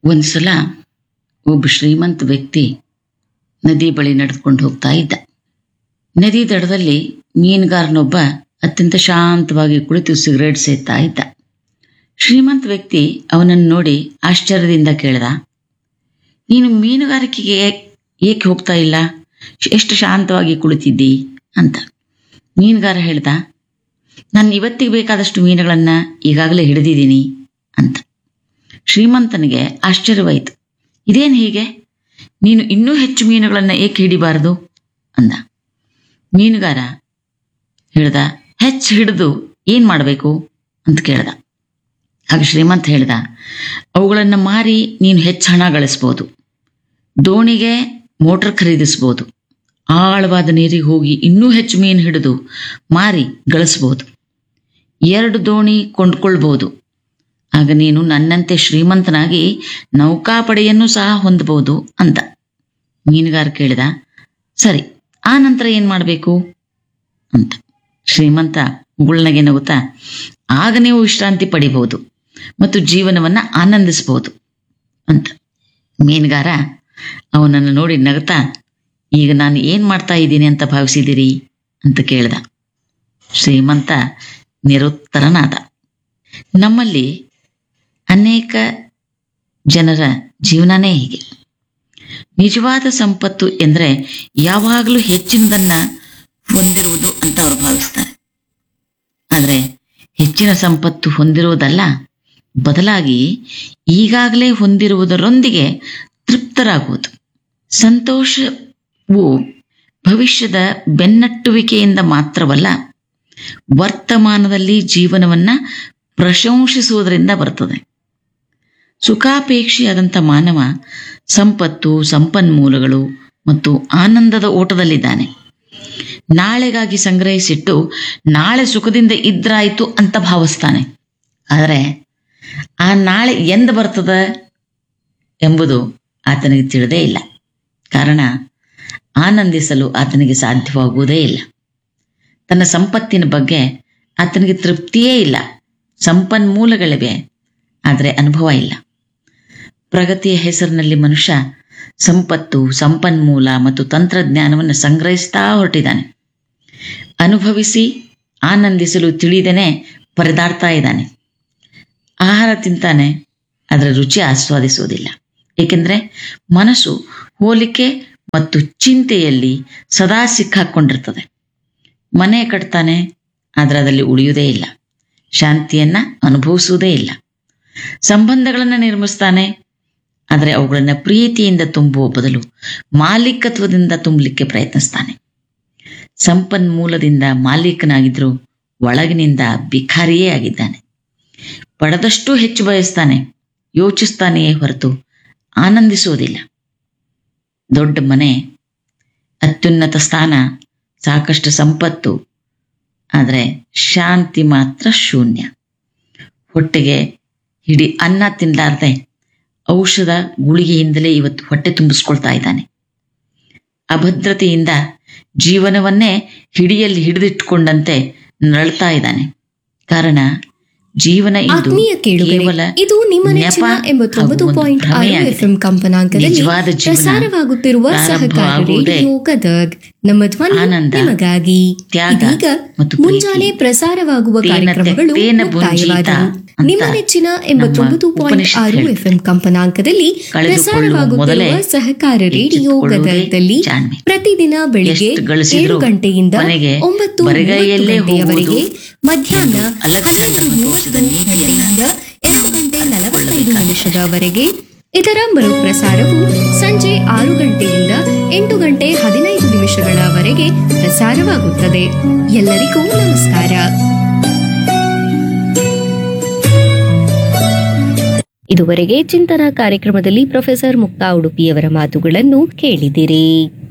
ಒಂದ್ಸಲ ಒಬ್ಬ ಶ್ರೀಮಂತ ವ್ಯಕ್ತಿ ನದಿ ಬಳಿ ನಡೆದುಕೊಂಡು ಹೋಗ್ತಾ ಇದ್ದ ನದಿ ದಡದಲ್ಲಿ ಮೀನುಗಾರನೊಬ್ಬ ಅತ್ಯಂತ ಶಾಂತವಾಗಿ ಕುಳಿತು ಸಿಗರೇಟ್ ಸೇದ್ತಾ ಇದ್ದ ಶ್ರೀಮಂತ ವ್ಯಕ್ತಿ ಅವನನ್ನು ನೋಡಿ ಆಶ್ಚರ್ಯದಿಂದ ಕೇಳ್ದ ನೀನು ಮೀನುಗಾರಿಕೆಗೆ ಏಕೆ ಹೋಗ್ತಾ ಇಲ್ಲ ಎಷ್ಟು ಶಾಂತವಾಗಿ ಕುಳಿತಿದ್ದಿ ಅಂತ ಮೀನುಗಾರ ಹೇಳ್ದ ನಾನು ಇವತ್ತಿಗೆ ಬೇಕಾದಷ್ಟು ಮೀನುಗಳನ್ನ ಈಗಾಗಲೇ ಹಿಡಿದಿದ್ದೀನಿ ಅಂತ ಶ್ರೀಮಂತನಿಗೆ ಆಶ್ಚರ್ಯವಾಯಿತು ಇದೇನು ಹೀಗೆ ನೀನು ಇನ್ನೂ ಹೆಚ್ಚು ಮೀನುಗಳನ್ನ ಏಕೆ ಹಿಡಿಬಾರದು ಅಂದ ಮೀನುಗಾರ ಹೇಳ್ದ ಹೆಚ್ಚು ಹಿಡಿದು ಏನ್ ಮಾಡಬೇಕು ಅಂತ ಕೇಳ್ದ ಆಗ ಶ್ರೀಮಂತ ಹೇಳ್ದ ಅವುಗಳನ್ನು ಮಾರಿ ನೀನು ಹೆಚ್ಚು ಹಣ ಗಳಿಸ್ಬೋದು ದೋಣಿಗೆ ಮೋಟರ್ ಖರೀದಿಸ್ಬೋದು ಆಳವಾದ ನೀರಿಗೆ ಹೋಗಿ ಇನ್ನೂ ಹೆಚ್ಚು ಮೀನು ಹಿಡಿದು ಮಾರಿ ಗಳಿಸ್ಬೋದು ಎರಡು ದೋಣಿ ಕೊಂಡ್ಕೊಳ್ಬೋದು ಆಗ ನೀನು ನನ್ನಂತೆ ಶ್ರೀಮಂತನಾಗಿ ನೌಕಾಪಡೆಯನ್ನು ಸಹ ಹೊಂದಬಹುದು ಅಂತ ಮೀನುಗಾರ ಕೇಳಿದ ಸರಿ ಆ ನಂತರ ಏನ್ ಮಾಡಬೇಕು ಅಂತ ಶ್ರೀಮಂತ ಮುಗುಳ್ನಗೆ ನಗುತ್ತಾ ಆಗ ನೀವು ವಿಶ್ರಾಂತಿ ಪಡಿಬಹುದು ಮತ್ತು ಜೀವನವನ್ನ ಆನಂದಿಸಬಹುದು ಅಂತ ಮೀನುಗಾರ ಅವನನ್ನು ನೋಡಿ ನಗುತ್ತಾ ಈಗ ನಾನು ಏನ್ ಮಾಡ್ತಾ ಇದ್ದೀನಿ ಅಂತ ಭಾವಿಸಿದಿರಿ ಅಂತ ಕೇಳ್ದ ಶ್ರೀಮಂತ ನಿರುತ್ತರನಾದ ನಮ್ಮಲ್ಲಿ ಅನೇಕ ಜನರ ಜೀವನನೇ ಹೀಗೆ ನಿಜವಾದ ಸಂಪತ್ತು ಎಂದ್ರೆ ಯಾವಾಗಲೂ ಹೆಚ್ಚಿನದನ್ನ ಹೊಂದಿರುವುದು ಅಂತ ಅವರು ಭಾವಿಸ್ತಾರೆ ಆದರೆ ಹೆಚ್ಚಿನ ಸಂಪತ್ತು ಹೊಂದಿರುವುದಲ್ಲ ಬದಲಾಗಿ ಈಗಾಗಲೇ ಹೊಂದಿರುವುದರೊಂದಿಗೆ ತೃಪ್ತರಾಗುವುದು ಸಂತೋಷವು ಭವಿಷ್ಯದ ಬೆನ್ನಟ್ಟುವಿಕೆಯಿಂದ ಮಾತ್ರವಲ್ಲ ವರ್ತಮಾನದಲ್ಲಿ ಜೀವನವನ್ನ ಪ್ರಶಂಸಿಸುವುದರಿಂದ ಬರ್ತದೆ ಸುಖಾಪೇಕ್ಷಿಯಾದಂಥ ಮಾನವ ಸಂಪತ್ತು ಸಂಪನ್ಮೂಲಗಳು ಮತ್ತು ಆನಂದದ ಓಟದಲ್ಲಿದ್ದಾನೆ ನಾಳೆಗಾಗಿ ಸಂಗ್ರಹಿಸಿಟ್ಟು ನಾಳೆ ಸುಖದಿಂದ ಇದ್ರಾಯ್ತು ಅಂತ ಭಾವಿಸ್ತಾನೆ ಆದರೆ ಆ ನಾಳೆ ಎಂದ ಬರ್ತದ ಎಂಬುದು ಆತನಿಗೆ ತಿಳಿದೇ ಇಲ್ಲ ಕಾರಣ ಆನಂದಿಸಲು ಆತನಿಗೆ ಸಾಧ್ಯವಾಗುವುದೇ ಇಲ್ಲ ತನ್ನ ಸಂಪತ್ತಿನ ಬಗ್ಗೆ ಆತನಿಗೆ ತೃಪ್ತಿಯೇ ಇಲ್ಲ ಸಂಪನ್ಮೂಲಗಳಿವೆ ಆದರೆ ಅನುಭವ ಇಲ್ಲ ಪ್ರಗತಿಯ ಹೆಸರಿನಲ್ಲಿ ಮನುಷ್ಯ ಸಂಪತ್ತು ಸಂಪನ್ಮೂಲ ಮತ್ತು ತಂತ್ರಜ್ಞಾನವನ್ನು ಸಂಗ್ರಹಿಸ್ತಾ ಹೊರಟಿದ್ದಾನೆ ಅನುಭವಿಸಿ ಆನಂದಿಸಲು ತಿಳಿದೇನೆ ಪರದಾಡ್ತಾ ಇದ್ದಾನೆ ಆಹಾರ ತಿಂತಾನೆ ಅದರ ರುಚಿ ಆಸ್ವಾದಿಸುವುದಿಲ್ಲ ಏಕೆಂದ್ರೆ ಮನಸ್ಸು ಹೋಲಿಕೆ ಮತ್ತು ಚಿಂತೆಯಲ್ಲಿ ಸದಾ ಸಿಕ್ಕಾಕೊಂಡಿರ್ತದೆ ಮನೆ ಕಟ್ತಾನೆ ಆದರೆ ಅದರಲ್ಲಿ ಉಳಿಯುವುದೇ ಇಲ್ಲ ಶಾಂತಿಯನ್ನ ಅನುಭವಿಸುವುದೇ ಇಲ್ಲ ಸಂಬಂಧಗಳನ್ನು ನಿರ್ಮಿಸ್ತಾನೆ ಆದರೆ ಅವುಗಳನ್ನು ಪ್ರೀತಿಯಿಂದ ತುಂಬುವ ಬದಲು ಮಾಲೀಕತ್ವದಿಂದ ತುಂಬಲಿಕ್ಕೆ ಪ್ರಯತ್ನಿಸ್ತಾನೆ ಸಂಪನ್ಮೂಲದಿಂದ ಮಾಲೀಕನಾಗಿದ್ರೂ ಒಳಗಿನಿಂದ ಬಿಖಾರಿಯೇ ಆಗಿದ್ದಾನೆ ಪಡೆದಷ್ಟು ಹೆಚ್ಚು ಬಯಸ್ತಾನೆ ಯೋಚಿಸ್ತಾನೆಯೇ ಹೊರತು ಆನಂದಿಸುವುದಿಲ್ಲ ದೊಡ್ಡ ಮನೆ ಅತ್ಯುನ್ನತ ಸ್ಥಾನ ಸಾಕಷ್ಟು ಸಂಪತ್ತು ಆದರೆ ಶಾಂತಿ ಮಾತ್ರ ಶೂನ್ಯ ಹೊಟ್ಟೆಗೆ ಹಿಡಿ ಅನ್ನ ತಿನ್ನಲಾರ್ದೆ ಔಷಧ ಗುಳಿಗೆಯಿಂದಲೇ ಇವತ್ತು ಹೊಟ್ಟೆ ತುಂಬಿಸ್ಕೊಳ್ತಾ ಇದ್ದಾನೆ ಅಭದ್ರತೆಯಿಂದ ಜೀವನವನ್ನೇ ಹಿಡಿಯಲ್ಲಿ ಹಿಡಿದಿಟ್ಟುಕೊಂಡಂತೆ ನರಳ್ತಾ ಇದ್ದಾನೆ ಕಾರಣ ಜೀವನ ಇಂದು ಆತ್ಮೀಯ ಕೇಳುಗರೆ ಕೇವಲ ಇದು ನಿಮ್ಮ ನೆಪ ನೆಚ್ಚಿನ ಹಾಗೂ ಎಂಬತ್ತೊಂಬತ್ತು ಒಂದು ಪಾಯಿಂಟ್ ಆರು ಭ್ರಮೆಯಾಗಿದೆ. ಎಫ್ಎಂ ಕಂಪನಾಂಕದಲ್ಲಿ ನಿಜವಾದ ಜೀವನ ಪ್ರಸಾರವಾಗುತ್ತಿರುವ ಸಹಕಾರ ಪ್ರಾರಂಭವಾಗುವುದೇ ರೇಡಿಯೋ ಗದಗ್ ನಮ್ಮ ಧ್ವನಿ ಆನಂದ, ನಿಮಗಾಗಿ ತ್ಯಾಗ ಇದೀಗ ಮತ್ತು ಪ್ರೀತಿ. ಮುಂಜಾನೆ ಪ್ರಸಾರವಾಗುವ ತೇನ ಕಾರ್ಯಕ್ರಮಗಳು ತೆಕ್ತೇನ ಮುಕ್ತಾಯವಾದವು ಭುಂಜಿತ ಅಂತ ನಿಮ್ಮ ನೆಚ್ಚಿನ ಎಂಬತ್ತೊಂಬತ್ತು ನಮ್ಮ ಪಾಯಿಂಟ್ ಉಪನಿಷತ್ ಆರು ಹೇಳುತ್ತೆ. ಎಫ್ಎಂ ಕಂಪನಾಂಕದಲ್ಲಿ ಕಳೆದುಕೊಳ್ಳುವ ಮೊದಲೇ ಪ್ರಸಾರವಾಗುತ್ತಿರುವ ಸಹಕಾರ ರೇಡಿಯೋ ಎಚ್ಚೆತ್ತುಕೊಳ್ಳುವುದೇ ಗದಗದಲ್ಲಿ ಜಾಣ್ಮೆ. ಪ್ರತಿದಿನ ಬೆಳಿಗ್ಗೆ ಎಷ್ಟು ಗಳಿಸಿದ್ರೂ ಏಳು ಗಂಟೆಯಿಂದ ಕೊನೆಗೆ ಒಂಬತ್ತು ಬರಿಗೈಯಲ್ಲೇ ಮೂವತ್ತು ಗಂಟೆಯವರೆಗೆ ಹೋಗುವುದು ಮಧ್ಯಾಹ್ನ ಎಂದು ಅಲೆಕ್ಸಾಂಡರ್ ಹನ್ನೆರಡು ತೋರಿಸಿದ ಮೂವತ್ತು ನೀತಿಯನ್ನ ಗಂಟೆಯಿಂದ ಎರಡು ಗಂಟೆ ನಲವತ್ತೈದು ನಿಮಿಷದವರೆಗೆ ಇದರ ಮರುಪ್ರಸಾರವು ಸಂಜೆ ಆರು ಗಂಟೆಯಿಂದ ಎಂಟು ಗಂಟೆ ಹದಿನೈದು ನಿಮಿಷಗಳವರೆಗೆ ಪ್ರಸಾರವಾಗುತ್ತದೆ ಎಲ್ಲರಿಗೂ ನಮಸ್ಕಾರ ಇದುವರೆಗೆ ಚಿಂತನ ಕಾರ್ಯಕ್ರಮದಲ್ಲಿ ಪ್ರೊಫೆಸರ್ ಮುಕ್ತಾ ಉಡುಪಿಯವರ ಮಾತುಗಳನ್ನು ಕೇಳಿದಿರಿ